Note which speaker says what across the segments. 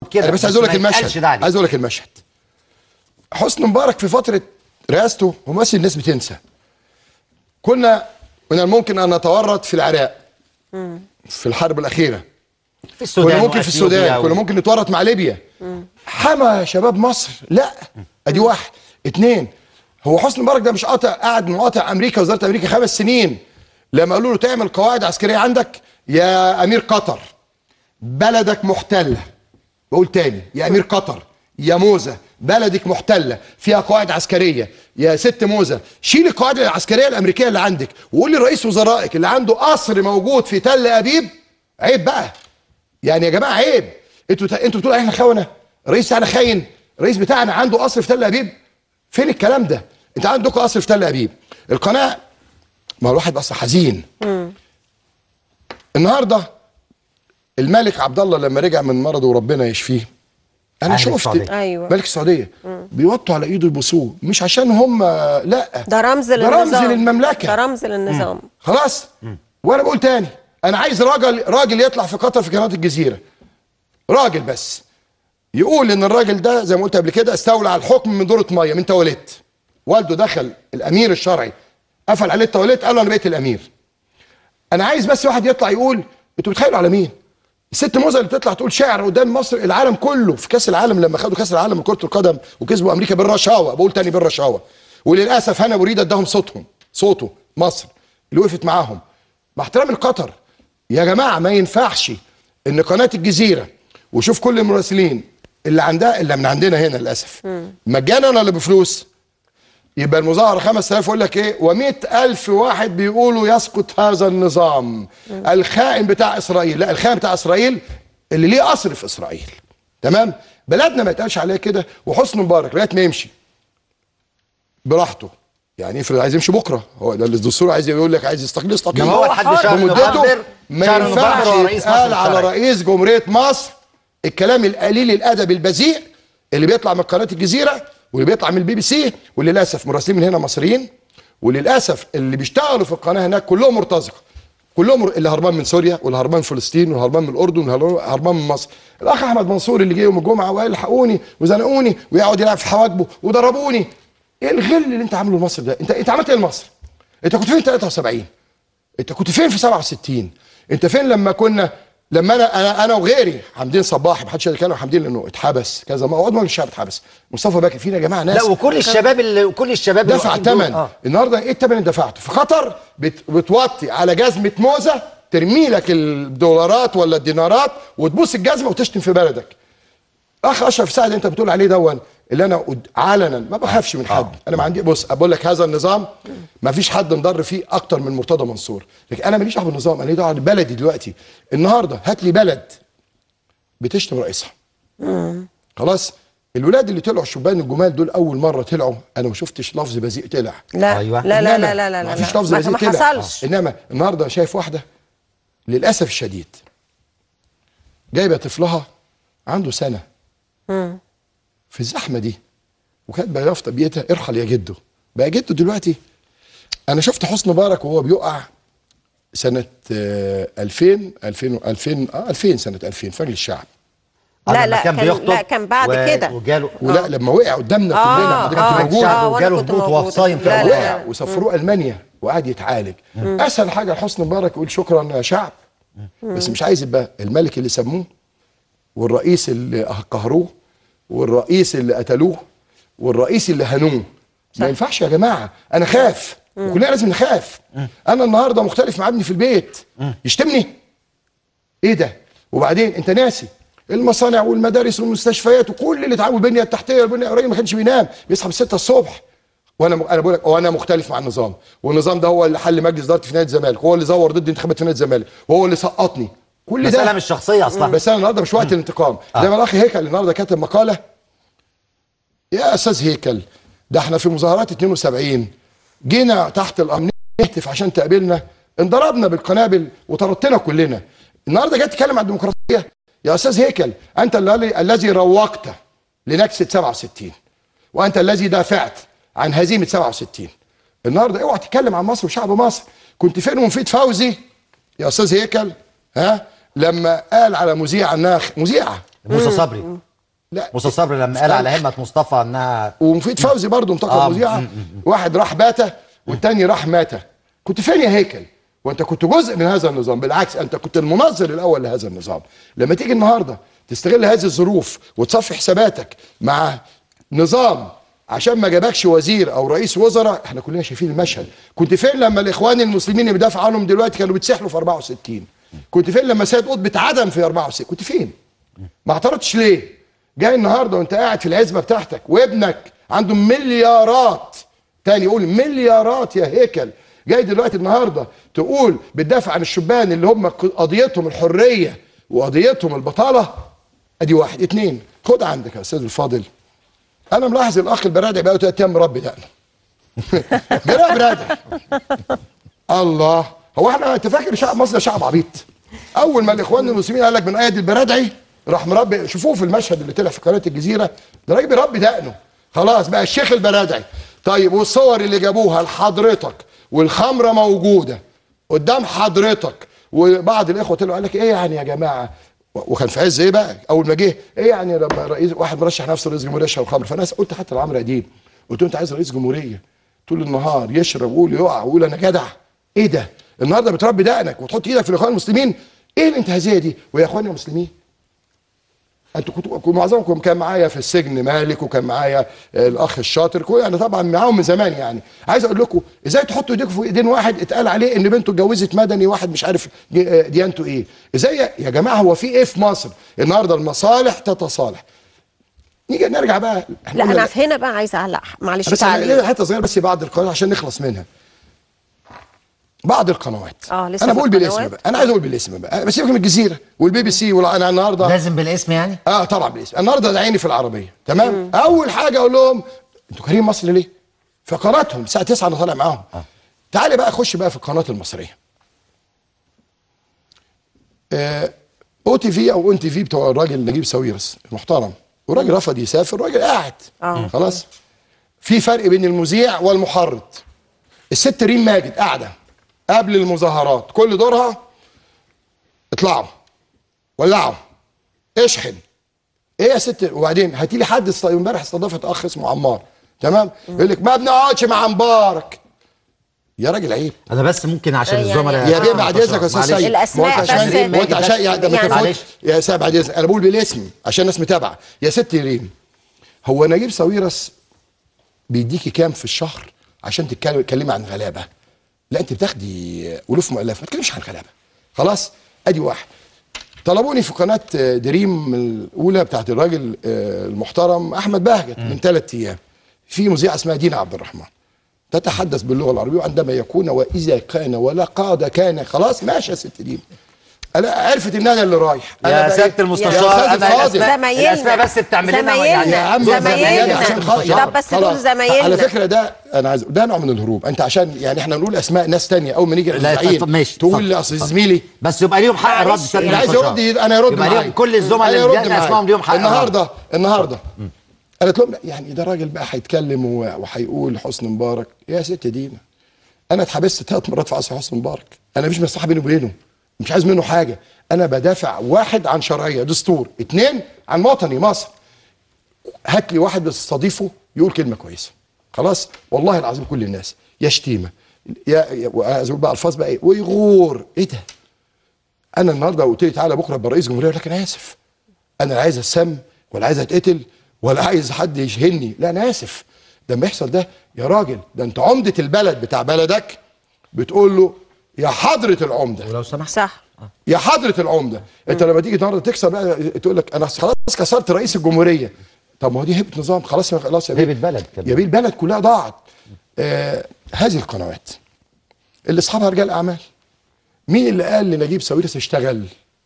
Speaker 1: كده
Speaker 2: انا بس عايز اقول لك
Speaker 1: ما يتقالش
Speaker 2: المشهد
Speaker 1: ده عليه.
Speaker 2: عايز اقول لك المشهد حسني مبارك في فتره رئاسته ممثل الناس بتنسى كنا من الممكن ان نتورط في العراق في الحرب الاخيره
Speaker 1: في السودان
Speaker 2: كنا ممكن في
Speaker 1: وأثيوبيا
Speaker 2: السودان
Speaker 1: و-
Speaker 2: كنا ممكن نتورط مع ليبيا حمى شباب مصر لا ادي واحد اتنين هو حسني مبارك ده مش قاطع قاعد مقاطع امريكا وزاره امريكا خمس سنين لما قالوا له تعمل قواعد عسكريه عندك يا امير قطر بلدك محتله بقول تاني يا امير قطر يا موزه بلدك محتله فيها قواعد عسكريه يا ست موزه شيل القواعد العسكريه الامريكيه اللي عندك وقول لرئيس وزرائك اللي عنده قصر موجود في تل ابيب عيب بقى يعني يا جماعه عيب انتوا انتوا بتقولوا احنا خونه الرئيس بتاعنا خاين الرئيس بتاعنا عنده قصر في تل ابيب فين الكلام ده انت عندكم قصر في تل ابيب القناه ما هو الواحد بس حزين النهارده الملك عبد الله لما رجع من مرضه وربنا يشفيه انا
Speaker 1: أهل
Speaker 2: شفت
Speaker 1: السعودية.
Speaker 3: أيوة.
Speaker 2: ملك السعوديه بيوطوا على ايده يبوسوه مش عشان هم لا
Speaker 3: ده رمز
Speaker 2: ده
Speaker 3: للنظام
Speaker 2: رمز للمملكه
Speaker 3: ده رمز للنظام
Speaker 2: خلاص وانا بقول تاني انا عايز راجل راجل يطلع في قطر في قناه الجزيره راجل بس يقول ان الراجل ده زي ما قلت قبل كده استولى على الحكم من دورة ميه من تواليت والده دخل الامير الشرعي قفل عليه التواليت قال له انا بقيت الامير انا عايز بس واحد يطلع يقول انتوا بتخيلوا على مين الست موزه اللي بتطلع تقول شعر قدام مصر العالم كله في كاس العالم لما خدوا كاس العالم لكره القدم وكسبوا امريكا بالرشاوه بقول تاني بالرشاوه وللاسف هنا بريده اداهم صوتهم صوته مصر اللي وقفت معاهم مع احترام القطر يا جماعه ما ينفعش ان قناه الجزيره وشوف كل المراسلين اللي عندها اللي من عندنا هنا للاسف مجانا ولا بفلوس يبقى المظاهره 5000 يقول لك ايه و100 الف واحد بيقولوا يسقط هذا النظام الخائن بتاع اسرائيل لا الخائن بتاع اسرائيل اللي ليه اصل في اسرائيل تمام بلدنا ما يتقالش عليها كده وحسني مبارك لغايه ما يمشي براحته يعني افرض عايز يمشي بكره هو ده اللي الدستور عايز يقول لك عايز يستقيل يستقيل
Speaker 1: إنما هو لحد شهر
Speaker 2: بمدته
Speaker 1: نوفمبر-
Speaker 2: ما
Speaker 1: شهر
Speaker 2: ينفعش
Speaker 1: نوفمبر هو رئيس مصر
Speaker 2: يتقال على
Speaker 1: الشرعي.
Speaker 2: رئيس جمهوريه مصر الكلام القليل الادب البذيء اللي بيطلع من قناه الجزيره واللي بيطلع من البي بي سي وللاسف مراسلين من هنا مصريين وللاسف اللي بيشتغلوا في القناه هناك كلهم مرتزقه كلهم مر- اللي هربان من سوريا واللي هربان من فلسطين واللي هربان من الاردن واللي هربان من مصر الاخ احمد منصور اللي جه يوم الجمعه وقال الحقوني وزنقوني ويقعد يلعب في حواجبه وضربوني ايه الغل اللي انت عامله لمصر ده انت انت عملت ايه لمصر انت كنت فين 73 انت كنت فين في 67 انت فين لما كنا لما انا انا انا وغيري حمدين صباح ما حدش يتكلم عن حمدين لانه اتحبس كذا ما عضو الشعب اتحبس مصطفى باكر فينا يا جماعه ناس
Speaker 1: لا وكل الشباب اللي وكل الشباب اللي
Speaker 2: دفع
Speaker 1: واقفين دول-
Speaker 2: ثمن
Speaker 1: اه
Speaker 2: النهارده ايه الثمن اللي دفعته في قطر بت... بتوطي على جزمه موزه ترمي لك الدولارات ولا الدينارات وتبوس الجزمه وتشتم في بلدك اخ اشرف سعد انت بتقول عليه دون اللي انا قد- علنا ما بخافش من حد انا ما عندي بص بقول لك هذا النظام ما فيش حد مضر فيه اكتر من مرتضى منصور لكن انا ماليش دعوه بالنظام انا لي دعوه ببلدي دلوقتي النهارده هات لي بلد بتشتم رئيسها خلاص الولاد اللي طلعوا الشبان الجمال دول اول مره طلعوا انا ما شفتش لفظ بذيء طلع
Speaker 3: لا
Speaker 1: أيوة.
Speaker 3: لا لا
Speaker 2: إنما
Speaker 3: لا لا لا
Speaker 2: ما
Speaker 3: لا
Speaker 2: فيش
Speaker 3: لا.
Speaker 2: لفظ
Speaker 3: ما
Speaker 2: بذيء
Speaker 3: ما
Speaker 2: طلع
Speaker 3: حصلش
Speaker 2: انما النهارده شايف واحده للاسف الشديد جايبه طفلها عنده سنه في الزحمه دي وكاتبه يافطه بيتها ارحل يا جدو بقى جده دلوقتي انا شفت حسني مبارك وهو بيقع سنه آه، 2000 2000 2000 اه 2000 سنه 2000 في مجلس الشعب
Speaker 3: لا
Speaker 1: لما
Speaker 3: لا كان
Speaker 1: بيخطب
Speaker 3: لا كان بعد
Speaker 1: و-
Speaker 3: كده
Speaker 1: وجاله
Speaker 2: ولا لما وقع قدامنا
Speaker 3: آه،
Speaker 2: كلنا حضرتك
Speaker 3: آه،
Speaker 2: كنت موجود
Speaker 3: آه،
Speaker 1: شعب
Speaker 3: وأنا
Speaker 1: وجاله
Speaker 3: كنت
Speaker 1: هبوط
Speaker 3: موجودة.
Speaker 1: وفصايم في
Speaker 3: لا، لا،
Speaker 1: الأوضاع.
Speaker 3: لا.
Speaker 2: وقع وسفروه المانيا وقعد يتعالج اسهل حاجه لحسني مبارك يقول شكرا يا شعب بس مش عايز يبقى الملك اللي سموه والرئيس اللي قهروه والرئيس اللي قتلوه والرئيس اللي هنوه ما ينفعش يا جماعه انا خاف وكلنا لازم نخاف انا النهارده مختلف مع ابني في البيت يشتمني ايه ده وبعدين انت ناسي المصانع والمدارس والمستشفيات وكل اللي اتعامل البنيه التحتيه والبنيه الراجل ما كانش بينام بيصحى من 6 الصبح وانا م... انا بقول لك وانا مختلف مع النظام والنظام ده هو اللي حل مجلس اداره في نادي الزمالك هو اللي زور ضد انتخابات في نادي الزمالك وهو اللي سقطني كل ده
Speaker 1: مسألة مش شخصية أصلا
Speaker 2: بس انا النهارده مش وقت الانتقام زي ما الاخ هيكل النهارده كاتب مقاله يا استاذ هيكل ده احنا في مظاهرات 72 جينا تحت الامن نهتف عشان تقابلنا انضربنا بالقنابل وطردتنا كلنا النهارده جاي تتكلم عن الديمقراطيه يا استاذ هيكل انت الذي الذي روقت لنكسه 67 وانت الذي دافعت عن هزيمه 67 النهارده اوعى تتكلم عن مصر وشعب مصر كنت فين ومفيد فوزي يا استاذ هيكل ها لما قال على مذيعه انها مذيعه
Speaker 1: موسى صبري
Speaker 2: لا
Speaker 1: موسى صبري لما قال على همة مصطفى انها
Speaker 2: ومفيد فوزي برضه انتقل
Speaker 1: آه،
Speaker 2: مذيعه
Speaker 1: م-
Speaker 2: واحد راح بات والتاني راح مات كنت فين يا هيكل وانت كنت جزء من هذا النظام بالعكس انت كنت المنظر الاول لهذا النظام لما تيجي النهارده تستغل هذه الظروف وتصفي حساباتك مع نظام عشان ما جابكش وزير او رئيس وزراء احنا كلنا شايفين المشهد كنت فين لما الاخوان المسلمين اللي بيدافعوا عنهم دلوقتي كانوا بيتسحلوا في 64 كنت فين لما سيد قطب اتعدم في 64 كنت فين ما اعترضتش ليه جاي النهارده وانت قاعد في العزبه بتاعتك وابنك عنده مليارات تاني يقول مليارات يا هيكل جاي دلوقتي النهارده تقول بتدافع عن الشبان اللي هم قضيتهم الحريه وقضيتهم البطاله ادي واحد اتنين خد عندك يا استاذ الفاضل انا ملاحظ الاخ البرادعي بقى ثلاث ايام مربي دقنه جرى برادعي الله هو احنا انت فاكر شعب مصر ده شعب عبيط اول ما الاخوان المسلمين قال لك من ايد البرادعي راح مربي شوفوه في المشهد اللي طلع في قناه الجزيره ده راجل بيربي دقنه خلاص بقى الشيخ البرادعي طيب والصور اللي جابوها لحضرتك والخمره موجوده قدام حضرتك وبعض الاخوه طلعوا قال لك ايه يعني يا جماعه وكان في عز ايه بقى اول ما جه ايه يعني لما رئيس واحد مرشح نفسه رئيس جمهوريه يشرب خمر فانا قلت حتى لعمرو اديب قلت له انت عايز رئيس جمهوريه طول النهار يشرب ويقول يقع ويقول انا جدع ايه ده النهارده بتربي دقنك وتحط ايدك في الاخوان المسلمين ايه الانتهازيه دي ويا اخواني المسلمين انتوا كنتوا كنتوا معظمكم كان معايا في السجن مالك وكان معايا آه، الاخ الشاطر كل يعني طبعا معاهم من زمان يعني عايز اقول لكم ازاي تحطوا ايديكم في ايدين واحد اتقال عليه ان بنته اتجوزت مدني واحد مش عارف دي- آه، ديانته ايه ازاي يا- يا جماعه هو في ايه في مصر النهارده المصالح تتصالح نيجي نرجع بقى إحنا
Speaker 3: لا
Speaker 2: قلنا
Speaker 3: انا في هنا بقى عايزه اعلق معلش
Speaker 2: بس
Speaker 3: تعليق
Speaker 2: حته صغيره بس بعض القنوات عشان نخلص منها بعض القنوات
Speaker 3: آه، لسه
Speaker 2: انا
Speaker 3: في
Speaker 2: بقول بالاسم
Speaker 3: القنوات؟
Speaker 2: بقى انا عايز اقول بالاسم بقى بس سيبك من الجزيره والبي بي سي وانا النهارده
Speaker 1: لازم بالاسم يعني
Speaker 2: اه طبعا بالاسم النهارده ده عيني في العربيه تمام اول حاجه اقول لهم انتوا كارهين مصر ليه في قناتهم الساعه 9 انا طالع معاهم تعالي بقى خش بقى في القناه المصريه آه، او تي في او اون تي في بتوع الراجل نجيب ساويرس المحترم والراجل رفض يسافر الراجل قاعد
Speaker 3: آه.
Speaker 2: خلاص في فرق بين المذيع والمحرض الست ريم ماجد قاعده قبل المظاهرات كل دورها اطلعوا ولعوا اشحن ايه يا ست وبعدين هاتي لي حد است- امبارح استضافت اخ اسمه عمار تمام يقول لك ما بنقعدش مع مبارك يا راجل عيب
Speaker 1: انا بس ممكن عشان
Speaker 3: يعني-
Speaker 1: الزملاء
Speaker 2: يا بيه بعد اذنك يا استاذ
Speaker 1: معلش.
Speaker 2: سيد
Speaker 3: الأسماء
Speaker 2: ما هو أنت عشان
Speaker 3: بس-
Speaker 2: ريم هو انت
Speaker 1: بس-
Speaker 2: عشان يعني ما
Speaker 3: يعني-
Speaker 2: تفوت
Speaker 1: معلش.
Speaker 2: يا سيد بعد اذنك انا بقول بالاسم عشان الناس متابعه يا ست ريم هو نجيب ساويرس بيديكي كام في الشهر عشان تتكلم- تتكلمي عن غلابه لا انت بتاخدي الوف مؤلفه ما تتكلمش عن غلابه خلاص ادي واحد طلبوني في قناه آه، دريم الاولى بتاعت الراجل آه، المحترم احمد بهجت من ثلاث ايام في مذيعه اسمها دينا عبد الرحمن تتحدث باللغه العربيه عندما يكون واذا كان ولا قاد كان خلاص ماشي يا ست دينا انا عرفت ان انا اللي رايح انا
Speaker 1: يا
Speaker 2: بقى
Speaker 1: سياده
Speaker 2: إيه؟
Speaker 1: المستشار
Speaker 2: يا أستاذ
Speaker 1: انا
Speaker 2: الفاضل.
Speaker 1: الاسماء
Speaker 3: زمايلنا.
Speaker 1: الاسماء بس بتعمل لنا
Speaker 3: زمايلنا.
Speaker 1: يعني
Speaker 2: يا عم
Speaker 3: زمايلنا.
Speaker 2: زمايلنا عشان خاطر.
Speaker 3: طب بس
Speaker 2: خلاص.
Speaker 3: دول زمايلنا.
Speaker 2: على فكره ده انا عايز ده نوع من الهروب انت عشان يعني احنا نقول اسماء ناس تانية اول ما نيجي
Speaker 1: لا،
Speaker 2: للزعيم
Speaker 1: طب ماشي،
Speaker 2: تقول
Speaker 1: اتفضل،
Speaker 2: لي اصل
Speaker 1: اتفضل.
Speaker 2: زميلي
Speaker 1: بس يبقى ليهم حق الرد
Speaker 3: معلش،
Speaker 1: سيادة
Speaker 3: اللي
Speaker 2: اللي عايز
Speaker 1: المستشار.
Speaker 2: يرد انا يرد
Speaker 1: يبقى
Speaker 2: معايا
Speaker 1: ليهم كل الزملاء
Speaker 2: أنا
Speaker 1: اللي
Speaker 2: يرد
Speaker 1: جاء
Speaker 2: معايا.
Speaker 1: اسمائهم ليهم حق الرد.
Speaker 2: النهارده النهارده قالت لهم لا يعني ده راجل بقى هيتكلم و- وهيقول حسني مبارك يا ست دينا انا اتحبست ثلاث مرات في عصر حسني مبارك انا مش مصلحه بيني وبينه مش عايز منه حاجه انا بدافع واحد عن شرعيه دستور اتنين عن وطني مصر هات لي واحد بتستضيفه يقول كلمه كويسه خلاص والله العظيم كل الناس يا شتيمه يا يا- وعايز اقول بقى الفاظ بقى ايه ويغور ايه ده انا النهارده قلت لي تعالى بكره ابقى رئيس جمهوريه لكن انا اسف انا لا عايز اتسم ولا عايز اتقتل ولا عايز حد يشهني لا انا اسف ده لما يحصل ده يا راجل ده انت عمده البلد بتاع بلدك بتقول له يا حضره العمده
Speaker 1: ولو سمحت
Speaker 3: صح
Speaker 2: يا حضره العمده انت لما تيجي النهارده تكسر بقى تقول لك انا خلاص كسرت رئيس الجمهوريه طب ما هو دي هيبه نظام خلاص خلاص يا بيه
Speaker 1: هيبة بلد كمان.
Speaker 2: يا بيه البلد كلها ضاعت آه هذه القنوات اللي اصحابها رجال اعمال مين اللي قال لنجيب ساويرس اشتغل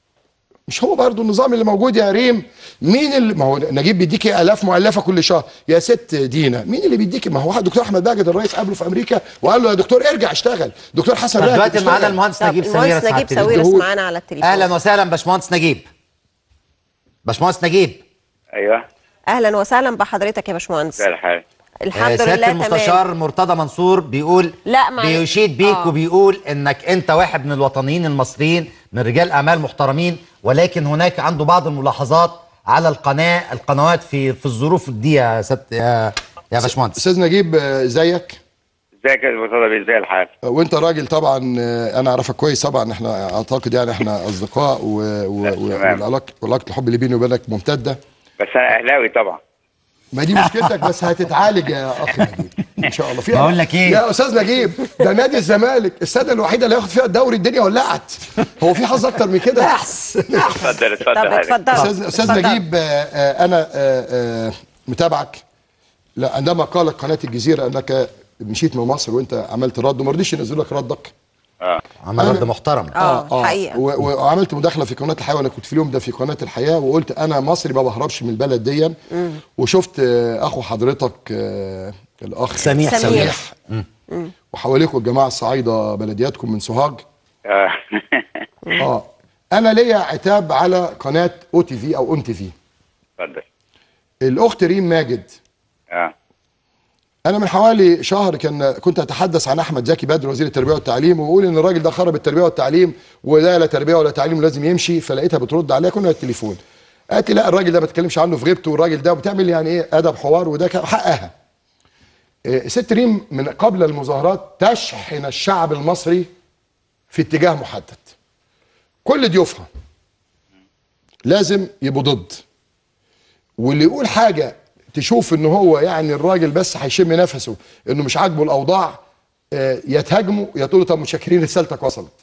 Speaker 2: مش هو برضو النظام اللي موجود يا ريم مين اللي ما هو نجيب بيديكي الاف مؤلفه كل شهر يا ست دينا مين اللي بيديكي ما هو واحد دكتور احمد باجد الرئيس قابله في امريكا وقال له يا دكتور ارجع اشتغل دكتور حسن
Speaker 1: طب
Speaker 2: راغب
Speaker 1: دلوقتي معانا
Speaker 2: اشتغل.
Speaker 1: المهندس
Speaker 3: طب
Speaker 1: نجيب
Speaker 3: المهندس
Speaker 1: ساويرس على
Speaker 3: نجيب
Speaker 1: التليفون.
Speaker 3: ساويرس
Speaker 2: الدهون.
Speaker 3: معانا على التليفون
Speaker 1: اهلا وسهلا باشمهندس نجيب باشمهندس نجيب
Speaker 4: ايوه
Speaker 3: اهلا وسهلا بحضرتك يا باشمهندس
Speaker 4: زي الحال
Speaker 3: الحمد
Speaker 1: آه،
Speaker 3: لله
Speaker 1: سياده
Speaker 3: تمام
Speaker 1: المستشار مرتضى منصور بيقول
Speaker 3: لا، معلش.
Speaker 1: بيشيد بيك
Speaker 3: آه.
Speaker 1: وبيقول انك انت واحد من الوطنيين المصريين من رجال اعمال محترمين ولكن هناك عنده بعض الملاحظات على القناه القنوات في في الظروف دي يا ست يا يا باشمهندس
Speaker 2: استاذ نجيب آه، ازيك
Speaker 4: ازيك يا استاذ ابي ازاي الحال؟
Speaker 2: وانت راجل طبعا آه، انا اعرفك كويس طبعا احنا اعتقد يعني احنا اصدقاء و... و... و...
Speaker 4: تمام.
Speaker 2: والعلاقه والعلاقه الحب اللي بيني وبينك ممتده
Speaker 4: بس انا اهلاوي طبعا
Speaker 2: ما دي مشكلتك بس هتتعالج يا اخ نجيب ان شاء الله في
Speaker 1: بقول لك إيه؟
Speaker 2: يا استاذ نجيب ده نادي الزمالك السنه الوحيده اللي هياخد فيها الدوري الدنيا ولعت هو في حظ اكتر من كده
Speaker 4: اتفضل اتفضل
Speaker 3: طب
Speaker 4: حضرتك.
Speaker 3: اتفضل
Speaker 2: استاذ استاذ
Speaker 3: اتفضل.
Speaker 2: نجيب آه، آه، انا آه، آه، متابعك لا عندما قالت قناه الجزيره انك مشيت من مصر وانت عملت رد وما رضيش ينزلوا لك ردك
Speaker 4: اه
Speaker 1: عمل رد محترم
Speaker 3: اه حقيقه
Speaker 2: و- و- وعملت مداخله في قناه الحياه وانا كنت في اليوم ده في قناه الحياه وقلت انا مصري ما بهربش من البلد دي وشفت آه، اخو حضرتك آه، الاخ
Speaker 1: سميح
Speaker 3: سميح.
Speaker 1: سميح
Speaker 2: وحواليكم الجماعه الصعايده بلدياتكم من سوهاج
Speaker 4: اه
Speaker 2: اه انا ليا عتاب على قناه او تي في او اون تي في
Speaker 4: اتفضل
Speaker 2: الاخت ريم ماجد
Speaker 4: اه
Speaker 2: انا من حوالي شهر كان كنت اتحدث عن احمد زكي بدر وزير التربيه والتعليم واقول ان الراجل ده خرب التربيه والتعليم وده لا تربيه ولا تعليم لازم يمشي فلقيتها بترد عليا كنا على التليفون قالت لي لا الراجل ده ما تتكلمش عنه في غيبته والراجل ده بتعمل يعني ايه ادب حوار وده كان حقها إيه، ست ريم من قبل المظاهرات تشحن الشعب المصري في اتجاه محدد كل ضيوفها لازم يبقوا ضد واللي يقول حاجه تشوف ان هو يعني الراجل بس هيشم نفسه انه مش عاجبه الاوضاع آه، يا تهاجمه يا تقول له طب متشكرين رسالتك وصلت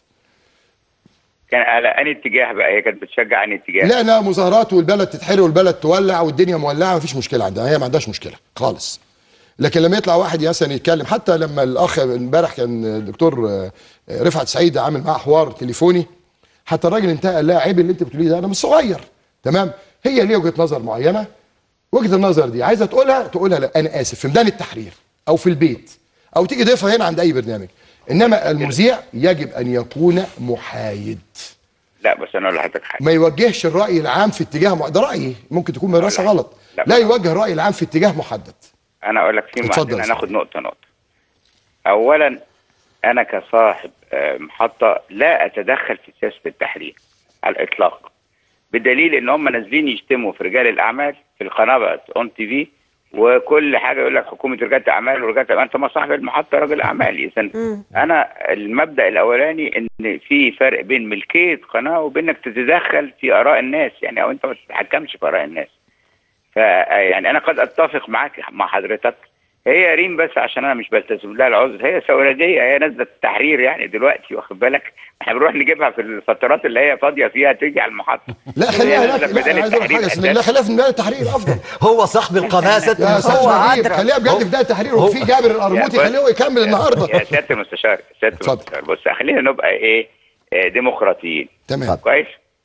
Speaker 4: كان على انهي اتجاه بقى هي كانت بتشجع انهي اتجاه؟
Speaker 2: لا لا مظاهرات والبلد تتحرق والبلد تولع والدنيا مولعه مفيش مشكله عندها هي ما عندهاش مشكله خالص لكن لما يطلع واحد مثلا يتكلم حتى لما الاخ امبارح كان الدكتور آه، رفعت سعيد عامل معاه حوار تليفوني حتى الراجل انتهى قال لها عيب اللي انت بتقوليه ده انا مش صغير تمام هي ليه وجهه نظر معينه وجهه النظر دي عايزه تقولها تقولها لا انا اسف في ميدان التحرير او في البيت او تيجي ضيفها هنا عند اي برنامج انما المذيع يجب ان يكون محايد
Speaker 4: لا بس انا اقول لحضرتك حاجه
Speaker 2: ما يوجهش الراي العام في اتجاه م... ده رايي ممكن تكون مدرسه
Speaker 4: لا.
Speaker 2: غلط
Speaker 4: لا.
Speaker 2: لا يوجه الراي العام في اتجاه محدد
Speaker 4: انا اقول لك في
Speaker 2: اتفضل
Speaker 4: عندنا
Speaker 2: يا
Speaker 4: ناخد
Speaker 2: سيدي.
Speaker 4: نقطه نقطه اولا انا كصاحب آه، محطه لا اتدخل في سياسه التحرير على الاطلاق بدليل ان هم نازلين يشتموا في رجال الاعمال في القناه بقت اون تي في وكل حاجه يقول لك حكومه رجاله اعمال ورجاله اعمال انت ما صاحب المحطه راجل اعمال اذا انا المبدا الاولاني ان في فرق بين ملكيه قناه وبين انك تتدخل في اراء الناس يعني او انت ما تتحكمش في اراء الناس ف يعني انا قد اتفق معاك مع حضرتك هي ريم بس عشان انا مش بلتزم لها العذر هي سورجيه هي نازله التحرير يعني دلوقتي واخد بالك احنا بنروح نجيبها في الفترات اللي هي فاضيه فيها تيجي على المحطه
Speaker 2: لا
Speaker 4: هي
Speaker 2: خليها
Speaker 4: نازلة
Speaker 2: هناك
Speaker 4: في
Speaker 2: لا
Speaker 4: ميدان
Speaker 2: انا عايز اقول لك
Speaker 4: التحرير
Speaker 2: حاجه بس
Speaker 4: أساساً.
Speaker 2: لا خليها في ميدان التحرير افضل
Speaker 1: هو صاحب القناه ست
Speaker 2: يا استاذ
Speaker 3: هو
Speaker 2: نجيب
Speaker 3: أدرى.
Speaker 2: خليها بجد في ميدان التحرير وفي جابر القرموطي
Speaker 4: يا
Speaker 2: خليه يكمل النهارده
Speaker 4: يا سياده المستشار سياده
Speaker 2: اتفضل.
Speaker 4: المستشار بص خلينا نبقى ايه آه، ديمقراطيين
Speaker 2: تمام
Speaker 4: كويس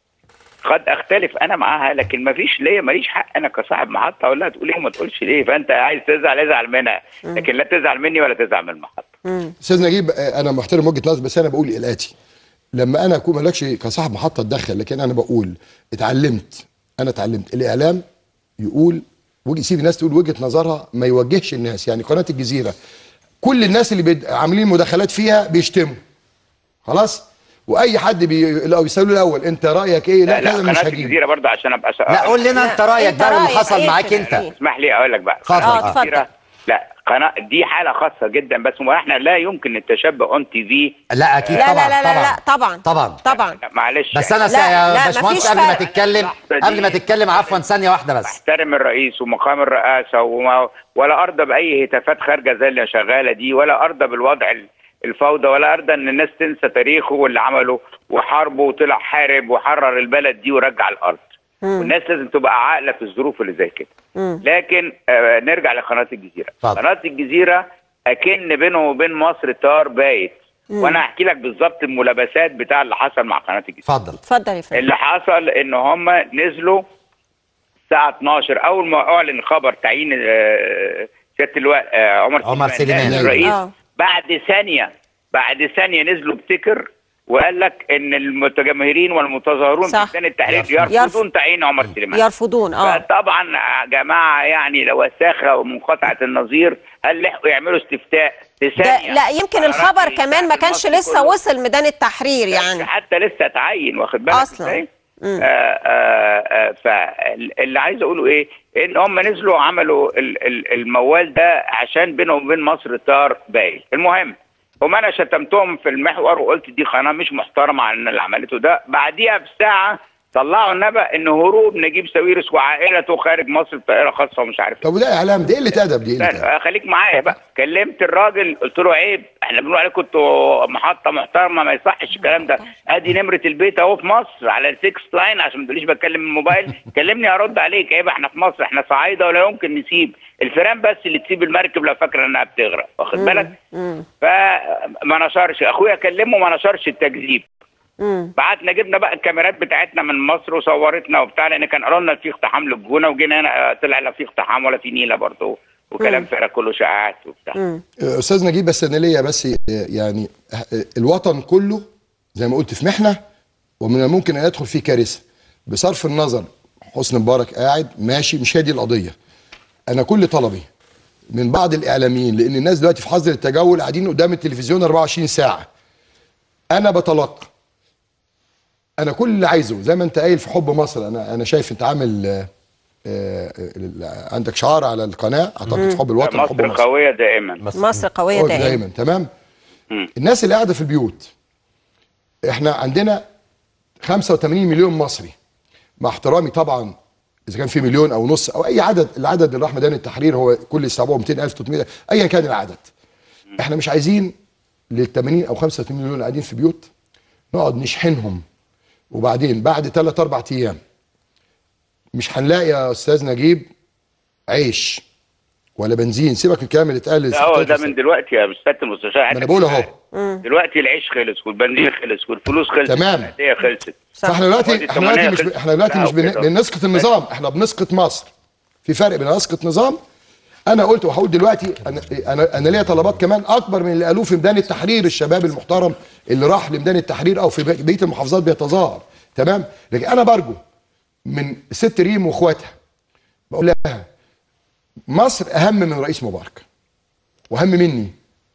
Speaker 4: قد اختلف انا معاها لكن ما فيش ليا ماليش حق انا كصاحب محطه اقول لها تقول ايه وما تقولش ليه فانت عايز تزعل ازعل منها لكن لا تزعل مني ولا تزعل من المحطه
Speaker 2: استاذ نجيب آه، انا محترم وجهه نظر بس انا بقول الاتي لما انا اكون مالكش كصاحب محطه اتدخل لكن انا بقول اتعلمت انا اتعلمت الاعلام يقول وجه يسيب الناس تقول وجهه نظرها ما يوجهش الناس يعني قناه الجزيره كل الناس اللي بيد- عاملين مداخلات فيها بيشتموا خلاص واي حد بي... لو يسالوا الاول انت رايك ايه لا,
Speaker 4: لا
Speaker 2: كذا
Speaker 4: لا
Speaker 2: مش
Speaker 4: قناه
Speaker 2: هجيب
Speaker 4: الجزيره برضه عشان ابقى
Speaker 1: لا قول لنا
Speaker 3: لا،
Speaker 1: انت رايك
Speaker 3: أنت
Speaker 1: بقى واللي
Speaker 3: رأيك
Speaker 1: حصل
Speaker 3: إيه
Speaker 1: معاك
Speaker 3: في
Speaker 1: انت
Speaker 3: الأخير؟
Speaker 4: اسمح لي اقول لك بقى
Speaker 1: اتفضل.
Speaker 4: قناة
Speaker 3: آه، اتفضل.
Speaker 4: الجزيرة- لا قناه دي حاله خاصه جدا بس ما احنا لا يمكن التشبه اون تي في
Speaker 1: لا اكيد
Speaker 3: لا
Speaker 1: طبعا
Speaker 3: لا لا لا لا
Speaker 1: طبعا
Speaker 3: طبعا
Speaker 1: طبعا
Speaker 3: طبعا
Speaker 4: لا، معلش
Speaker 1: بس انا
Speaker 3: لا،
Speaker 1: سا- يا
Speaker 3: لا،
Speaker 1: باشمهندس
Speaker 3: مفيش
Speaker 1: قبل ما
Speaker 3: فرق.
Speaker 1: تتكلم قبل ما تتكلم عفوا ثانيه واحده بس
Speaker 4: احترم الرئيس ومقام الرئاسه وما ولا ارضى باي هتافات خارجه زي اللي شغاله دي ولا ارضى بالوضع ال- الفوضى ولا ارضى ان الناس تنسى تاريخه واللي عمله وحاربه وطلع حارب وحرر البلد دي ورجع الارض والناس لازم تبقى عاقله في الظروف اللي زي كده لكن آه نرجع لقناه الجزيره
Speaker 1: اتفضل.
Speaker 4: قناه الجزيره اكن بينه وبين مصر تار بايت وانا هحكي لك بالظبط الملابسات بتاع اللي حصل مع قناه الجزيره
Speaker 1: اتفضل
Speaker 3: اتفضل يا فندم
Speaker 4: اللي حصل ان هم نزلوا الساعه 12 اول ما اعلن خبر تعيين آه، سياده اللواء آه، عمر
Speaker 1: عمر سليمان.
Speaker 4: نائب الرئيس
Speaker 3: آه.
Speaker 4: بعد ثانيه بعد ثانيه نزلوا بتكر وقال لك ان المتجمهرين والمتظاهرون
Speaker 3: صح.
Speaker 4: في ميدان التحرير
Speaker 1: يرفض.
Speaker 4: يرفضون تعيين عمر سليمان
Speaker 3: يرفضون اه
Speaker 4: فطبعا يا جماعه يعني لو وساخه ومنقطعه النظير هل لحقوا يعملوا استفتاء في
Speaker 3: ده
Speaker 4: ثانيه
Speaker 3: لا يمكن
Speaker 4: على
Speaker 3: الخبر
Speaker 4: رأي
Speaker 3: كمان ما
Speaker 4: الشعب
Speaker 3: كانش
Speaker 4: المصري
Speaker 3: لسه
Speaker 4: كله؟
Speaker 3: وصل ميدان التحرير يعني
Speaker 4: حتى لسه اتعين واخد بالك
Speaker 3: أصلاً.
Speaker 4: إزاي؟ فاللي عايز اقوله ايه ان هم نزلوا عملوا ال- ال- الموال ده عشان بينهم وبين مصر طار باين المهم هم انا شتمتهم في المحور وقلت دي قناه مش محترمه عن اللي عملته ده بعديها بساعه طلعوا النبأ ان هروب نجيب ساويرس وعائلته خارج مصر بطائره خاصه ومش عارف ايه
Speaker 2: طب وده اعلام دي قله ادب دي قله ادب
Speaker 4: لا خليك معايا بقى كلمت الراجل قلت له عيب احنا بنقول عليكم انتوا محطه محترمه ما يصحش الكلام ده ادي نمره البيت اهو في مصر على السكس لاين عشان ما تقوليش بتكلم من الموبايل كلمني ارد عليك عيب احنا في مصر احنا صعايده ولا يمكن نسيب الفيران بس اللي تسيب المركب لو فاكره انها بتغرق واخد بالك فما نشرش اخويا كلمه ما نشرش التكذيب
Speaker 3: مم.
Speaker 4: بعتنا جبنا بقى الكاميرات بتاعتنا من مصر وصورتنا وبتاع لان كان قالوا لنا في اقتحام للجونه وجينا هنا آه، طلع لا في اقتحام ولا في نيله برضه وكلام فارغ كله شائعات وبتاع
Speaker 3: مم.
Speaker 2: استاذ نجيب بس انا ليا بس يعني الوطن كله زي ما قلت في محنه ومن الممكن ان يدخل فيه كارثه بصرف النظر حسني مبارك قاعد ماشي مش هي دي القضيه انا كل طلبي من بعض الاعلاميين لان الناس دلوقتي في حظر التجول قاعدين قدام التلفزيون 24 ساعه انا بتلقى انا كل اللي عايزه زي ما انت قايل في حب مصر انا انا شايف انت عامل آه، آه، آه، عندك شعار على القناه اعتقد في حب الوطن حب
Speaker 4: مصر
Speaker 2: مصر
Speaker 4: قويه دائما
Speaker 3: مصر قوية
Speaker 2: قول
Speaker 3: دائما
Speaker 2: دايما تمام
Speaker 4: مم.
Speaker 2: الناس اللي قاعده في البيوت احنا عندنا 85 مليون مصري مع احترامي طبعا اذا كان في مليون او نص او اي عدد العدد اللي راح ميدان التحرير هو كل اسبوع 200000 300 ايا كان العدد احنا مش عايزين لل 80 او 85 مليون اللي قاعدين في بيوت نقعد نشحنهم وبعدين بعد 3 4 ايام مش هنلاقي يا استاذ نجيب عيش ولا بنزين سيبك من الكلام اللي اتقال
Speaker 4: لا هو
Speaker 2: للستات
Speaker 4: ده
Speaker 2: والستات.
Speaker 4: من دلوقتي يا استاذ المستشار
Speaker 2: ما انا بقول اهو
Speaker 4: دلوقتي العيش خلص والبنزين خلص والفلوس خلصت
Speaker 2: تمام.
Speaker 4: والعيدية خلصت
Speaker 2: فاحنا دلوقتي
Speaker 4: وادي
Speaker 2: احنا دلوقتي مش
Speaker 4: الثمانية
Speaker 2: احنا دلوقتي
Speaker 4: لا،
Speaker 2: مش بن-
Speaker 4: وكده.
Speaker 2: بنسقط النظام احنا بنسقط مصر في فرق بين اسقط نظام انا قلت وهقول دلوقتي انا انا انا ليا طلبات كمان اكبر من اللي قالوه في ميدان التحرير الشباب المحترم اللي راح لميدان التحرير او في بقيه المحافظات بيتظاهر تمام لكن انا برجو من ست ريم واخواتها بقول لها مصر اهم من رئيس مبارك واهم مني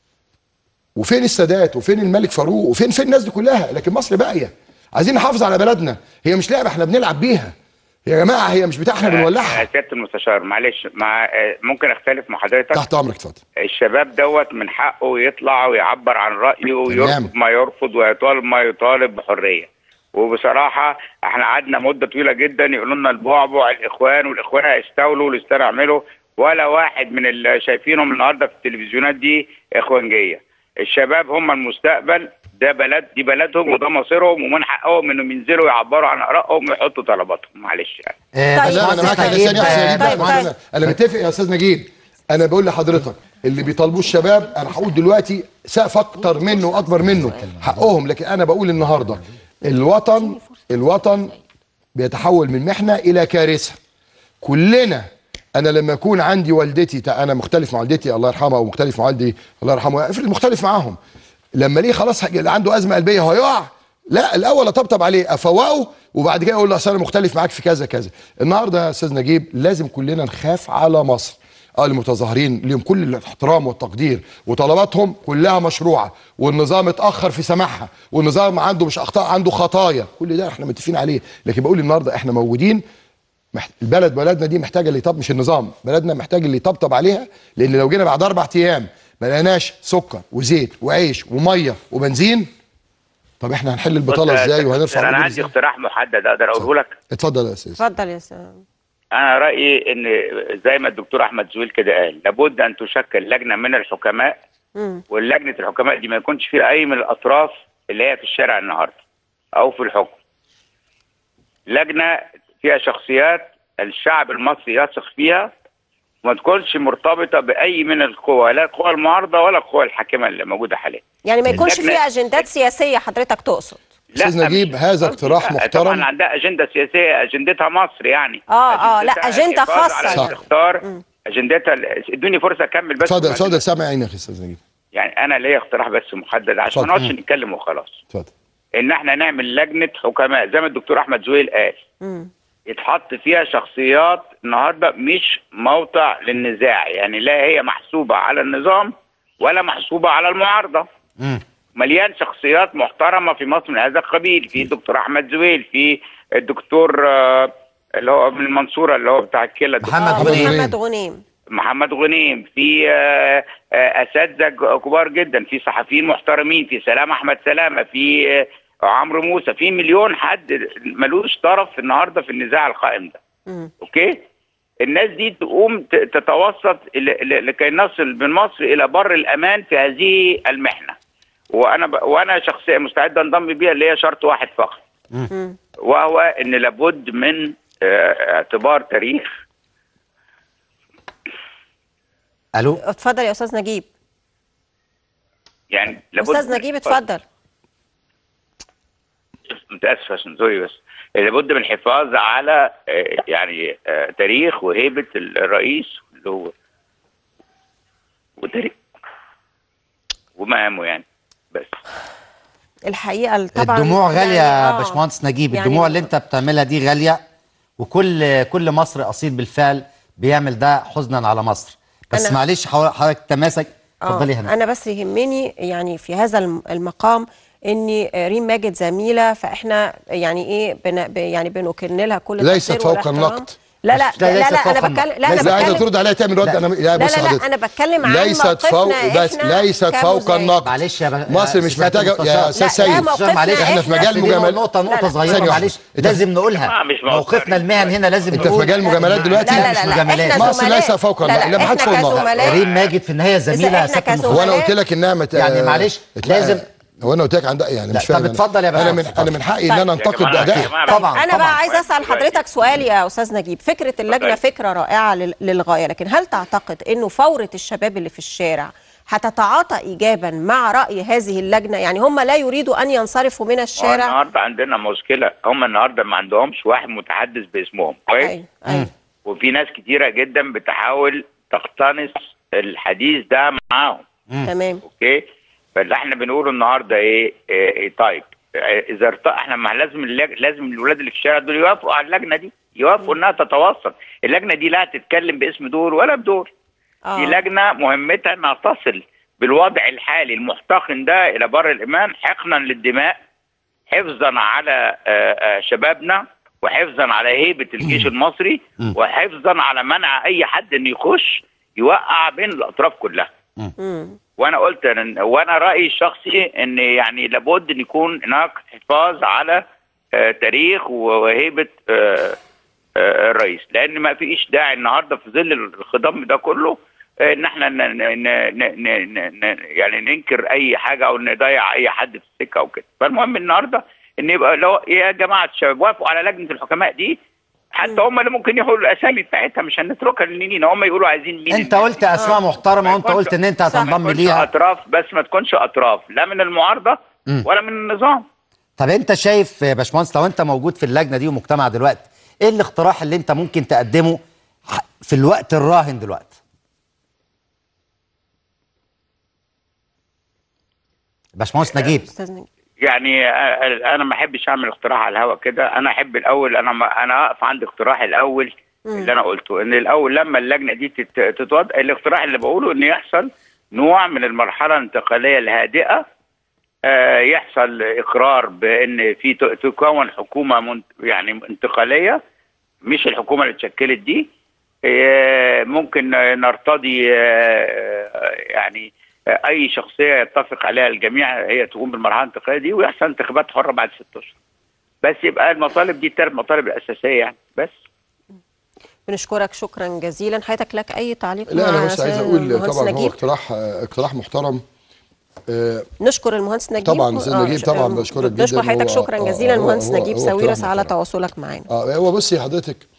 Speaker 2: وفين السادات وفين الملك فاروق وفين فين الناس دي كلها لكن مصر باقيه عايزين نحافظ على بلدنا هي مش لعبه احنا بنلعب بيها يا جماعه هي مش بتاعنا بنولعها
Speaker 4: يا سياده المستشار معلش مع آه، ممكن اختلف مع حضرتك
Speaker 2: تحت امرك اتفضل
Speaker 4: الشباب دوت من حقه يطلع ويعبر عن رايه ويرفض ما يرفض ويطالب ما يطالب بحريه وبصراحه احنا قعدنا مده طويله جدا يقولوا لنا البعبع الاخوان والاخوان هيستولوا والاستاذ يعملوا ولا واحد من اللي شايفينهم النهارده في التلفزيونات دي اخوانجيه الشباب هم المستقبل ده بلد دي بلدهم وده مصيرهم ومن حقهم انهم ينزلوا يعبروا عن ارائهم ويحطوا طلباتهم معلش يعني
Speaker 1: آه،
Speaker 3: طيب.
Speaker 2: لا انا معاك يا
Speaker 1: طيب،
Speaker 2: ثانيه يا
Speaker 1: آه،
Speaker 2: نجيب لا،
Speaker 3: طيب،
Speaker 2: معاك
Speaker 3: طيب.
Speaker 2: أنا- انا متفق يا استاذ نجيب انا بقول لحضرتك اللي بيطالبوه الشباب انا هقول دلوقتي سقف اكتر منه واكبر منه حقهم لكن انا بقول النهارده الوطن الوطن بيتحول من محنه الى كارثه كلنا انا لما يكون عندي والدتي تا- انا مختلف مع والدتي الله يرحمها ومختلف مع والدي الله يرحمه افرض مختلف معاهم لما ليه خلاص ح- اللي عنده ازمه قلبيه هيقع لا الاول اطبطب عليه افوقه وبعد كده اقول له اصل انا مختلف معاك في كذا كذا النهارده يا استاذ نجيب لازم كلنا نخاف على مصر اه المتظاهرين ليهم كل الاحترام والتقدير وطلباتهم كلها مشروعه والنظام اتاخر في سماعها والنظام عنده مش اخطاء عنده خطايا كل ده احنا متفقين عليه لكن بقول النهارده احنا موجودين محت... البلد بلدنا دي محتاجه اللي يطب مش النظام بلدنا محتاج اللي يطبطب عليها لان لو جينا بعد اربع ايام ما لقيناش سكر وزيت وعيش وميه وبنزين طب احنا هنحل البطاله
Speaker 4: بص يا
Speaker 2: ازاي
Speaker 4: أستاذ،
Speaker 2: وهنرفع
Speaker 4: انا
Speaker 2: الأجور
Speaker 4: عندي
Speaker 2: إزاي؟
Speaker 4: اقتراح محدد اقدر اقوله لك
Speaker 2: اتفضل يا استاذ
Speaker 3: اتفضل يا سلام
Speaker 4: انا رايي ان زي ما الدكتور احمد زويل كده قال لابد ان تشكل لجنه من الحكماء
Speaker 3: مم.
Speaker 4: واللجنه الحكماء دي ما يكونش فيها اي من الاطراف اللي هي في الشارع النهارده او في الحكم لجنه فيها شخصيات الشعب المصري يثق فيها وما تكونش مرتبطه باي من القوى لا القوى المعارضه ولا القوى الحاكمه اللي موجوده حاليا
Speaker 3: يعني ما يكونش
Speaker 4: اللجنة-
Speaker 3: فيه اجندات سياسيه حضرتك تقصد
Speaker 2: أستاذ نجيب،
Speaker 4: مش-
Speaker 2: هذا اقتراح محترم.
Speaker 4: طبعا عندها اجنده سياسيه اجندتها مصر يعني
Speaker 3: آه، آه، لا،
Speaker 4: أجندتها
Speaker 3: أجندة
Speaker 4: الحفاظ
Speaker 3: خاصة.
Speaker 4: على
Speaker 2: صح.
Speaker 4: الاستقرار اجندتها ال- ادوني فرصه اكمل بس
Speaker 2: اتفضل
Speaker 4: وبعدين-
Speaker 2: اتفضل سامع عينك يا استاذ نجيب
Speaker 4: يعني انا ليا اقتراح بس محدد عشان ما
Speaker 2: اتفضل.
Speaker 4: نقعدش نتكلم وخلاص
Speaker 2: اتفضل
Speaker 4: ان احنا نعمل لجنه حكماء زي ما الدكتور احمد زويل قال
Speaker 3: مم.
Speaker 4: يتحط فيها شخصيات النهارده مش موضع للنزاع يعني لا هي محسوبه على النظام ولا محسوبه على المعارضه مليان شخصيات محترمه في مصر من هذا القبيل في دكتور احمد زويل في الدكتور آه، اللي هو من المنصوره اللي هو بتاع الكلى الدكتور
Speaker 1: محمد
Speaker 3: آه،
Speaker 1: غنيم.
Speaker 3: محمد غنيم
Speaker 4: محمد غنيم في آه، آه، اساتذه ج- كبار جدا في صحفيين محترمين في سلام احمد سلامه في آه، عمرو موسى في مليون حد ملوش طرف النهارده في النزاع القائم ده
Speaker 3: مم.
Speaker 4: اوكي الناس دي تقوم ت- تتوسط ل- ل- لكي نصل من مصر الى بر الامان في هذه المحنه وانا ب... وانا شخصيا مستعد انضم بيها اللي هي شرط واحد فقط
Speaker 3: مم.
Speaker 4: وهو ان لابد من آه، اعتبار تاريخ
Speaker 1: الو
Speaker 3: اتفضل يا استاذ نجيب
Speaker 4: يعني لابد
Speaker 3: استاذ نجيب اتفضل
Speaker 4: متاسف عشان زوي بس لابد من الحفاظ على آه، يعني آه، تاريخ وهيبه الرئيس اللي هو وتاريخ ومقامه يعني بس
Speaker 3: الحقيقه طبعا
Speaker 1: الدموع غاليه
Speaker 3: يعني
Speaker 1: يا
Speaker 3: آه.
Speaker 1: باشمهندس نجيب
Speaker 3: يعني
Speaker 1: الدموع اللي انت بتعملها دي غاليه وكل كل مصري اصيل بالفعل بيعمل ده حزنا على مصر بس
Speaker 3: أنا-
Speaker 1: معلش حضر- حضرتك تماسك اتفضلي
Speaker 3: آه.
Speaker 1: هنا
Speaker 3: انا بس يهمني يعني في هذا الم- المقام اني ريم ماجد زميله فاحنا يعني ايه بن ب- يعني بنكن لها كل
Speaker 2: ليست
Speaker 3: التقدير
Speaker 2: فوق
Speaker 3: والاحترام.
Speaker 2: النقد.
Speaker 3: لا لا
Speaker 1: لا،
Speaker 3: لا
Speaker 1: ليست
Speaker 3: لا,
Speaker 1: فوق
Speaker 3: انا
Speaker 1: النقد.
Speaker 3: بتكلم لا انا
Speaker 2: لا عايزه
Speaker 3: بتكلم
Speaker 2: ترد عليها تعمل رد
Speaker 1: لا.
Speaker 2: انا لا
Speaker 3: لا
Speaker 2: بص
Speaker 3: لا لا
Speaker 2: حضرتك
Speaker 3: انا بتكلم عن
Speaker 2: ليست فوق
Speaker 3: موقفنا
Speaker 2: بس
Speaker 3: إحنا
Speaker 2: ليست فوق
Speaker 3: كمذيعين.
Speaker 2: النقد
Speaker 1: معلش يا ب-
Speaker 2: مصر
Speaker 1: يا
Speaker 2: مش
Speaker 1: سيادة
Speaker 2: محتاجه
Speaker 1: المستشار.
Speaker 2: يا استاذ
Speaker 3: لا،
Speaker 2: سيد
Speaker 3: لا، موقفنا
Speaker 1: معلش
Speaker 2: احنا في مجال
Speaker 1: بس دي
Speaker 2: مجاملات
Speaker 1: نقطة
Speaker 3: لا،
Speaker 1: نقطة
Speaker 3: لا.
Speaker 1: صغيرة
Speaker 2: ثانية
Speaker 1: معلش
Speaker 2: واحدة.
Speaker 1: لازم
Speaker 4: آه،
Speaker 1: نقولها
Speaker 4: مش موقف.
Speaker 1: موقفنا المهن هنا لازم
Speaker 2: انت في
Speaker 1: نقول
Speaker 2: مجال مجاملات دلوقتي
Speaker 3: لا لا لا,
Speaker 1: مش
Speaker 3: لا
Speaker 1: مجاملات.
Speaker 3: احنا
Speaker 2: مصر
Speaker 3: زملاء.
Speaker 2: ليس فوق
Speaker 3: لا
Speaker 2: النقد.
Speaker 3: لا
Speaker 2: لا، ما حدش
Speaker 3: احنا
Speaker 2: فوق النقد.
Speaker 3: كزملاء
Speaker 1: ريم ماجد في النهاية زميلة
Speaker 3: إحنا
Speaker 1: سيادة
Speaker 3: كزملاء.
Speaker 1: المستشار.
Speaker 2: هو انا قلت لك انها مت...
Speaker 1: يعني معلش، لازم-
Speaker 2: هو انا قلت لك عندها يعني
Speaker 1: لا،
Speaker 2: مش فاهم
Speaker 1: طب
Speaker 2: أنا.
Speaker 1: اتفضل يا
Speaker 2: انا من
Speaker 1: باشا.
Speaker 2: انا من حقي ان
Speaker 3: طيب.
Speaker 2: انا
Speaker 4: يا
Speaker 2: انتقد
Speaker 4: جماعة- يا
Speaker 2: ادائها
Speaker 4: جماعة
Speaker 1: طبعا.
Speaker 3: انا
Speaker 1: طبعاً.
Speaker 3: بقى عايزه اسال حضرتك سؤال يا استاذ نجيب فكره اللجنه
Speaker 4: اتفضل.
Speaker 3: فكره رائعه لل- للغايه لكن هل تعتقد انه فوره الشباب اللي في الشارع هتتعاطى ايجابا مع راي هذه اللجنه يعني هم لا يريدوا ان ينصرفوا من
Speaker 4: هو
Speaker 3: الشارع
Speaker 4: النهارده عندنا مشكله هم النهارده ما عندهمش واحد متحدث باسمهم كويس
Speaker 3: ايوه ايوه
Speaker 4: وفي ناس كتيره جدا بتحاول تقتنص الحديث ده معاهم
Speaker 3: تمام
Speaker 4: اوكي فاللي احنا بنقوله النهارده ايه, إيه, إيه طيب إيه اذا ارت... احنا ما لازم اللج... لازم الولاد اللي في الشارع دول يوافقوا على اللجنه دي يوافقوا انها تتوسط اللجنه دي لا تتكلم باسم دول ولا بدول
Speaker 3: اه
Speaker 4: دي لجنه مهمتها انها تصل بالوضع الحالي المحتقن ده الى بر الامان حقنا للدماء حفظا على آه، آه، شبابنا وحفظا على هيبه الجيش المصري وحفظا على منع اي حد انه يخش يوقع بين الاطراف كلها
Speaker 3: مم.
Speaker 4: وانا قلت أنا وانا رايي الشخصي ان يعني لابد ان يكون هناك حفاظ على آه، تاريخ وهيبه آه، آه، الرئيس لان ما فيش داعي النهارده في ظل الخضم ده كله آه، ان احنا ن- ن- ن- ن- ن- ن- يعني ننكر اي حاجه او نضيع اي حد في السكه او كده فالمهم النهارده ان يبقى لو يا جماعه الشباب وافقوا على لجنه الحكماء دي حتى هم اللي ممكن يقولوا الاسامي بتاعتها مش هنتركها للنين هم يقولوا عايزين مين
Speaker 1: انت
Speaker 4: الناس
Speaker 1: قلت اسماء محترمة وانت
Speaker 4: ما
Speaker 1: قلت ان انت
Speaker 3: صح،
Speaker 4: ما
Speaker 1: هتنضم
Speaker 4: تكونش
Speaker 1: ليها
Speaker 4: اطراف بس ما تكونش اطراف لا من المعارضه ولا من النظام
Speaker 1: طب انت شايف يا باشمهندس لو انت موجود في اللجنة دي ومجتمع دلوقتي ايه الاقتراح اللي انت ممكن تقدمه ح- في الوقت الراهن دلوقتي باشمهندس نجيب
Speaker 3: استاذ نجيب
Speaker 4: يعني آه، انا ما احبش اعمل اقتراح على الهواء كده انا احب الاول انا ما انا اقف عند اقتراحي الاول اللي انا قلته ان الاول لما اللجنه دي تت- تتوضع الاقتراح اللي بقوله ان يحصل نوع من المرحله الانتقاليه الهادئه آه، يحصل اقرار بان في ت- تكون حكومه من يعني انتقاليه مش الحكومه اللي اتشكلت دي آه، ممكن نرتضي آه، يعني آه، اي شخصيه يتفق عليها الجميع هي تقوم بالمرحله الانتقاليه دي ويحصل انتخابات حره بعد ست اشهر بس يبقى المطالب دي الثلاث مطالب الاساسيه يعني بس
Speaker 3: بنشكرك شكرا جزيلا حياتك لك اي تعليق
Speaker 2: لا انا
Speaker 3: مع
Speaker 2: بس عايز
Speaker 3: سيد
Speaker 2: اقول
Speaker 3: المهندس
Speaker 2: طبعا هو
Speaker 3: نجيب
Speaker 2: اقتراح اقتراح محترم آه،
Speaker 3: نشكر المهندس نجيب
Speaker 2: طبعاً أستاذ
Speaker 3: آه،
Speaker 2: نجيب
Speaker 3: ش-
Speaker 2: طبعاً
Speaker 3: آه،
Speaker 2: بشكرك
Speaker 3: بنشكر
Speaker 2: جداً.
Speaker 3: حضرتك
Speaker 2: هو-
Speaker 3: شكرا
Speaker 2: آه،
Speaker 3: جزيلا
Speaker 2: هو-
Speaker 3: المهندس
Speaker 2: هو-
Speaker 3: نجيب
Speaker 2: هو
Speaker 3: ساويرس
Speaker 2: اقتراح
Speaker 3: على
Speaker 2: محترم.
Speaker 3: تواصلك معنا
Speaker 2: اه هو بصي حضرتك